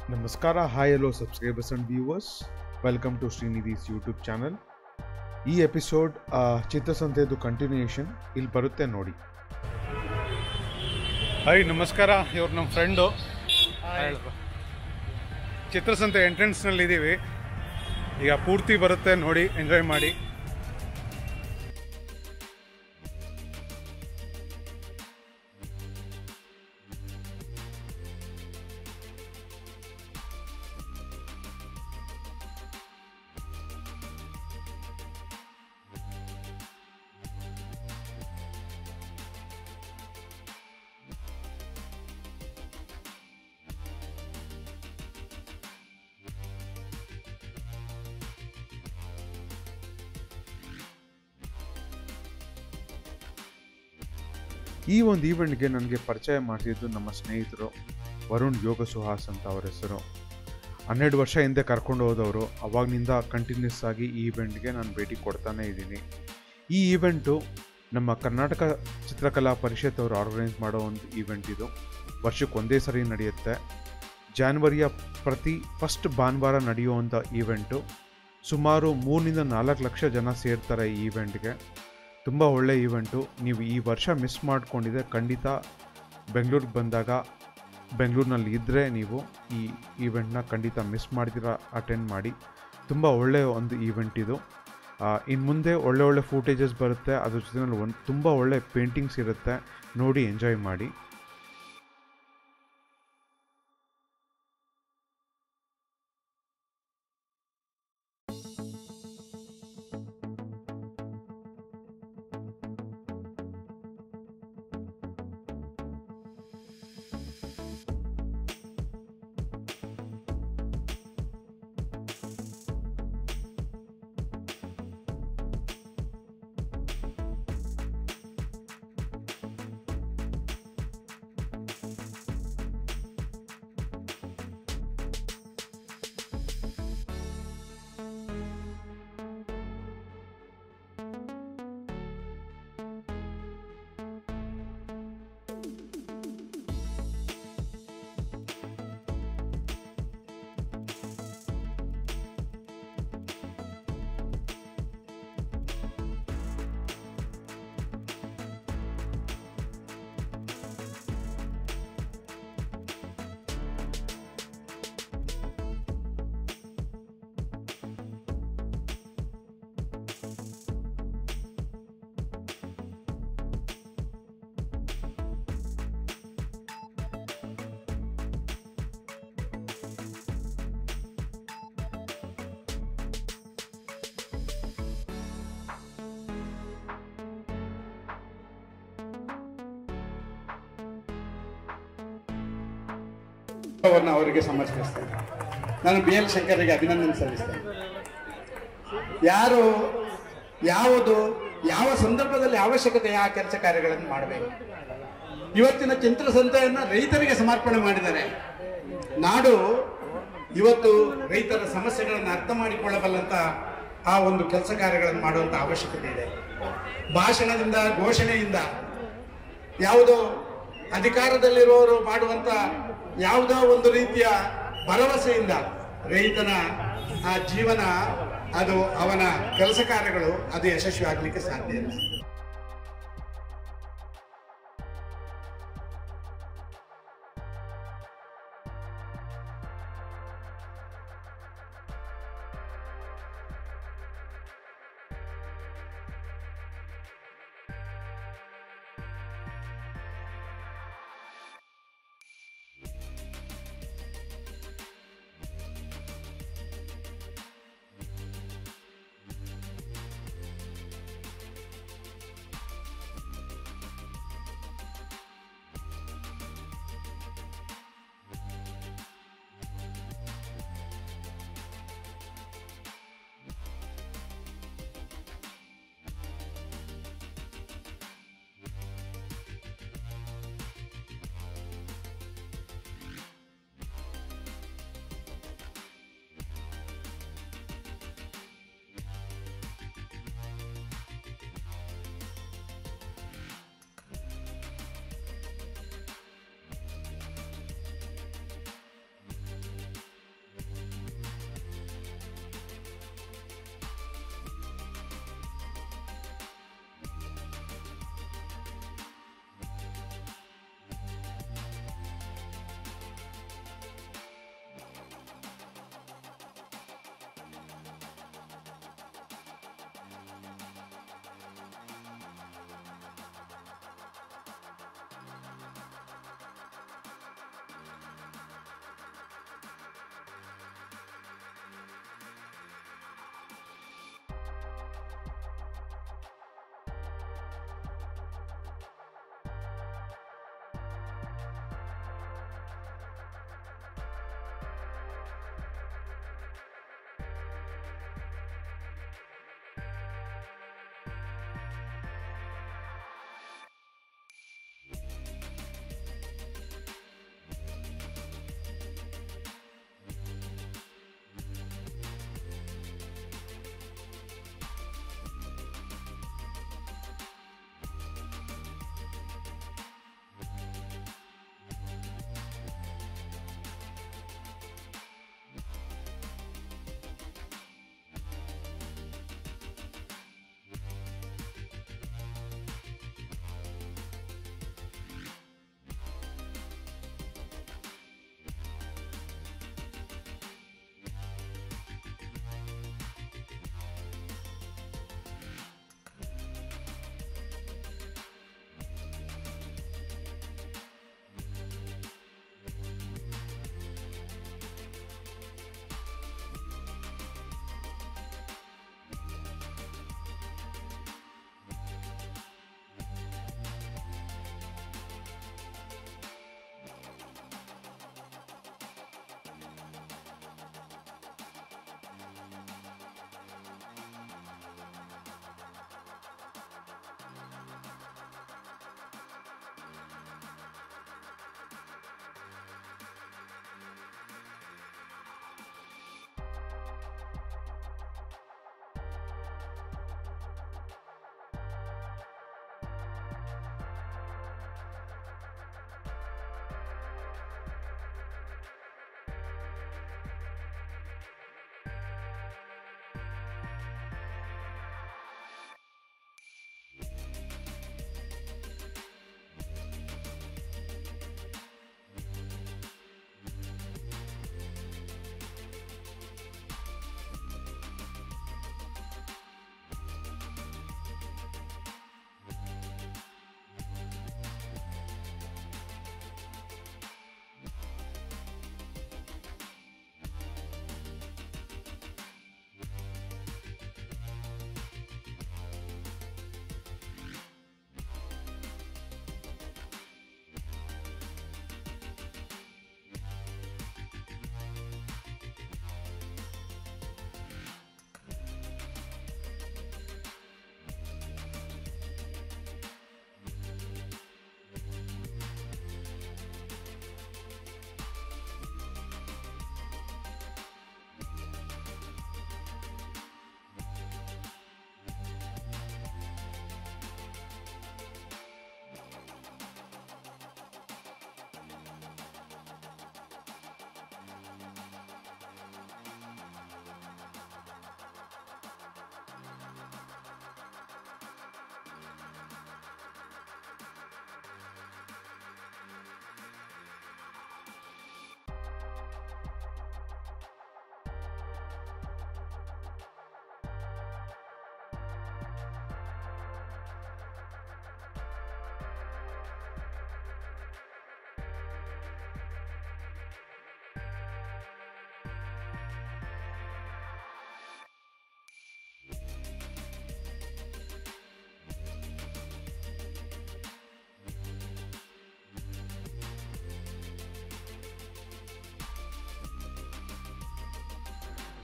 ನಮಸ್ಕಾರ hi hello subscribers and viewers welcome to Srinidhi's YouTube channel ಈ episode ಚಿತ್ರಸಂತೆದು continuation ಇಲ್ಲಿ ಬರುತ್ತೆ ನೋಡಿ ಹಾಯ್ ನಮಸ್ಕಾರ ಇವ್ರು ನಮ್ಮ ಫ್ರೆಂಡು ಚಿತ್ರಸಂತೆ ಎಂಟ್ರೆನ್ಸ್ನಲ್ಲಿ ಇದ್ದೀವಿ ಈಗ ಪೂರ್ತಿ ಬರುತ್ತೆ ನೋಡಿ ಎಂಜಾಯ್ ಮಾಡಿ ಈ ಒಂದು ಈವೆಂಟ್ಗೆ ನನಗೆ ಪರಿಚಯ ಮಾಡಿಸಿದ್ದು ನಮ್ಮ ಸ್ನೇಹಿತರು ವರುಣ್ ಯೋಗ ಸುಹಾಸ್ ಅಂತ ಅವ್ರ ಹೆಸರು ಹನ್ನೆರಡು ವರ್ಷ ಹಿಂದೆ ಕರ್ಕೊಂಡು ಹೋದವರು ಅವಾಗನಿಂದ ಕಂಟಿನ್ಯೂಸ್ ಆಗಿ ಈ ಈವೆಂಟ್ಗೆ ನಾನು ಭೇಟಿ ಕೊಡ್ತಾನೆ ಇದ್ದೀನಿ ಈ ಈವೆಂಟು ನಮ್ಮ ಕರ್ನಾಟಕ ಚಿತ್ರಕಲಾ ಪರಿಷತ್ ಅವರು ಆರ್ಗನೈಸ್ ಮಾಡೋ ಒಂದು ಈವೆಂಟ್ ಇದು ವರ್ಷಕ್ಕೆ ಒಂದೇ ಸರಿ ನಡೆಯುತ್ತೆ ಜಾನ್ವರಿಯ ಪ್ರತಿ ಫಸ್ಟ್ ಭಾನುವಾರ ನಡೆಯುವಂಥ ಈವೆಂಟು ಸುಮಾರು ಮೂರರಿಂದ ನಾಲ್ಕು ಲಕ್ಷ ಜನ ಸೇರ್ತಾರೆ ಈ ಈವೆಂಟ್ಗೆ ತುಂಬ ಒಳ್ಳೆ ಈವೆಂಟು ನೀವು ಈ ವರ್ಷ ಮಿಸ್ ಮಾಡ್ಕೊಂಡಿದ್ರೆ ಖಂಡಿತ ಬೆಂಗಳೂರಿಗೆ ಬಂದಾಗ ಬೆಂಗಳೂರಿನಲ್ಲಿ ಇದ್ದರೆ ನೀವು ಈ ಈವೆಂಟ್ನ ಖಂಡಿತ ಮಿಸ್ ಮಾಡ್ದಿರ ಅಟೆಂಡ್ ಮಾಡಿ ತುಂಬ ಒಳ್ಳೆಯ ಒಂದು ಈವೆಂಟ್ ಇದು ಇನ್ನು ಮುಂದೆ ಒಳ್ಳೆ ಒಳ್ಳೆ ಫೂಟೇಜಸ್ ಬರುತ್ತೆ ಅದ್ರ ಜೊತೆನಲ್ಲಿ ಒಂದು ತುಂಬ ಒಳ್ಳೆ ಪೇಂಟಿಂಗ್ಸ್ ಇರುತ್ತೆ ನೋಡಿ ಎಂಜಾಯ್ ಮಾಡಿ ವನ್ನು ಅವರಿಗೆ ಸಮರ್ಪಿಸ್ತೇನೆ ನಾನು ಬಿ ಎಲ್ ಶಂಕರ್ಗೆ ಅಭಿನಂದನೆ ಸಲ್ಲಿಸ್ತೇನೆ ಯಾರು ಯಾವುದು ಯಾವ ಸಂದರ್ಭದಲ್ಲಿ ಅವಶ್ಯಕತೆ ಆ ಕೆಲಸ ಕಾರ್ಯಗಳನ್ನು ಮಾಡಬೇಕು ಇವತ್ತಿನ ಚಿತ್ರಸಂತೆಯನ್ನು ರೈತರಿಗೆ ಸಮರ್ಪಣೆ ಮಾಡಿದ್ದಾರೆ ನಾಡು ಇವತ್ತು ರೈತರ ಸಮಸ್ಯೆಗಳನ್ನು ಅರ್ಥ ಮಾಡಿಕೊಳ್ಳಬಲ್ಲಂತ ಆ ಒಂದು ಕೆಲಸ ಕಾರ್ಯಗಳನ್ನು ಮಾಡುವಂಥ ಅವಶ್ಯಕತೆ ಇದೆ ಭಾಷಣದಿಂದ ಘೋಷಣೆಯಿಂದ ಯಾವುದೋ ಅಧಿಕಾರದಲ್ಲಿರುವವರು ಮಾಡುವಂತ ಯಾವುದೋ ಒಂದು ರೀತಿಯ ಭರವಸೆಯಿಂದ ರೈತನ ಆ ಜೀವನ ಅದು ಅವನ ಕೆಲಸ ಕಾರ್ಯಗಳು ಅದು ಯಶಸ್ವಿ ಆಗಲಿಕ್ಕೆ ಸಾಧ್ಯ ಇಲ್ಲ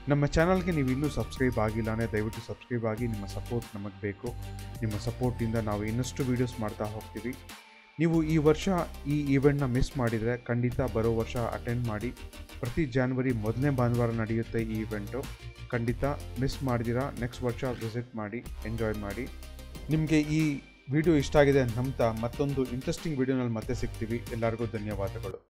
ನಮ್ಮ ಚಾನಲ್ಗೆ ನೀವು ಇನ್ನೂ ಸಬ್ಸ್ಕ್ರೈಬ್ ಆಗಿಲ್ಲ ಅಂದರೆ ದಯವಿಟ್ಟು ಸಬ್ಸ್ಕ್ರೈಬ್ ಆಗಿ ನಿಮ್ಮ ಸಪೋರ್ಟ್ ನಮಗೆ ಬೇಕು ನಿಮ್ಮ ಸಪೋರ್ಟಿಂದ ನಾವು ಇನ್ನಷ್ಟು ವೀಡಿಯೋಸ್ ಮಾಡ್ತಾ ಹೋಗ್ತೀವಿ ನೀವು ಈ ವರ್ಷ ಈ ಈವೆಂಟ್ನ ಮಿಸ್ ಮಾಡಿದರೆ ಖಂಡಿತ ಬರೋ ವರ್ಷ ಅಟೆಂಡ್ ಮಾಡಿ ಪ್ರತಿ ಜಾನ್ವರಿ ಮೊದಲನೇ ಭಾನುವಾರ ನಡೆಯುತ್ತೆ ಈ ಈವೆಂಟು ಖಂಡಿತ ಮಿಸ್ ಮಾಡಿದಿರಾ ನೆಕ್ಸ್ಟ್ ವರ್ಷ ವಿಸಿಟ್ ಮಾಡಿ ಎಂಜಾಯ್ ಮಾಡಿ ನಿಮಗೆ ಈ ವಿಡಿಯೋ ಇಷ್ಟ ಆಗಿದೆ ಅಂತ ನಂಬ್ತಾ ಮತ್ತೊಂದು ಇಂಟ್ರೆಸ್ಟಿಂಗ್ ವಿಡಿಯೋನಲ್ಲಿ ಮತ್ತೆ ಸಿಗ್ತೀವಿ ಎಲ್ಲರಿಗೂ ಧನ್ಯವಾದಗಳು